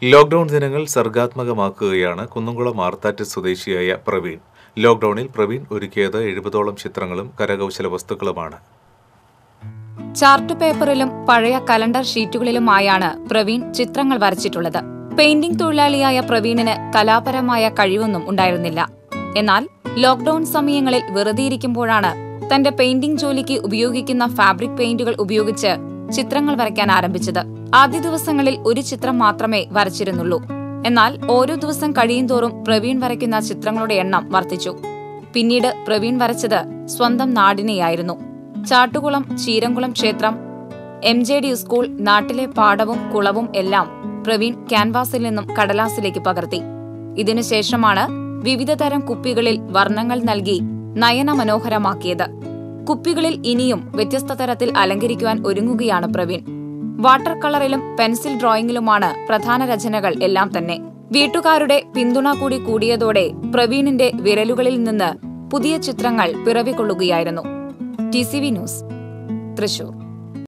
lockdown ദിനങ്ങൾ സർഗാത്മകമാക്കുകയാണ് കുന്നംകുളം മാർത്താറ്റ് സ്വദേശിയായ പ്രവീൺ ലോക്ഡൌണിൽ പ്രവീൺ ഒരുക്കിയത് എഴുപതോളം ചിത്രങ്ങളും കരകൗശല വസ്തുക്കളുമാണ് ചാർട്ട് പേപ്പറിലും പഴയ കലണ്ടർ ഷീറ്റുകളിലുമായാണ് പ്രവീൺ ചിത്രങ്ങൾ വരച്ചിട്ടുള്ളത് പെയിന്റിംഗ് തൊഴിലാളിയായ പ്രവീണിന് കലാപരമായ കഴിവൊന്നും ഉണ്ടായിരുന്നില്ല എന്നാൽ ലോക്ഡൌൺ സമയങ്ങളിൽ വെറുതെയിരിക്കുമ്പോഴാണ് തന്റെ പെയിന്റിംഗ് ജോലിക്ക് ഉപയോഗിക്കുന്ന ഫാബ്രിക് പെയിന്റുകൾ ഉപയോഗിച്ച് ചിത്രങ്ങൾ വരയ്ക്കാൻ ആരംഭിച്ചത് ആദ്യ ദിവസങ്ങളിൽ ഒരു ചിത്രം മാത്രമേ വരച്ചിരുന്നുള്ളൂ എന്നാൽ ഓരോ ദിവസം കഴിയുന്തോറും പ്രവീൺ വരയ്ക്കുന്ന ചിത്രങ്ങളുടെ എണ്ണം വർദ്ധിച്ചു പിന്നീട് പ്രവീൺ വരച്ചത് സ്വന്തം നാടിനെയായിരുന്നു ചാട്ടുകുളം ചീരംകുളം ക്ഷേത്രം എം ജെ ഡി സ്കൂൾ നാട്ടിലെ പാടവും കുളവും എല്ലാം പ്രവീൺ ക്യാൻവാസിൽ നിന്നും കടലാസിലേക്ക് പകർത്തി ഇതിനുശേഷമാണ് വിവിധതരം കുപ്പികളിൽ വർണ്ണങ്ങൾ നൽകി നയന മനോഹരമാക്കിയത് കുപ്പികളിൽ ഇനിയും വ്യത്യസ്ത തരത്തിൽ അലങ്കരിക്കുവാൻ ഒരുങ്ങുകയാണ് പ്രവീൺ വാട്ടർ കളറിലും പെൻസിൽ ഡ്രോയിങ്ങിലുമാണ് പ്രധാന രചനകൾ എല്ലാം തന്നെ വീട്ടുകാരുടെ പിന്തുണ കൂടി കൂടിയതോടെ പ്രവീണിന്റെ വിരലുകളിൽ നിന്ന് പുതിയ ചിത്രങ്ങൾ പിറവികൊള്ളുകയായിരുന്നു T C V news Thrissur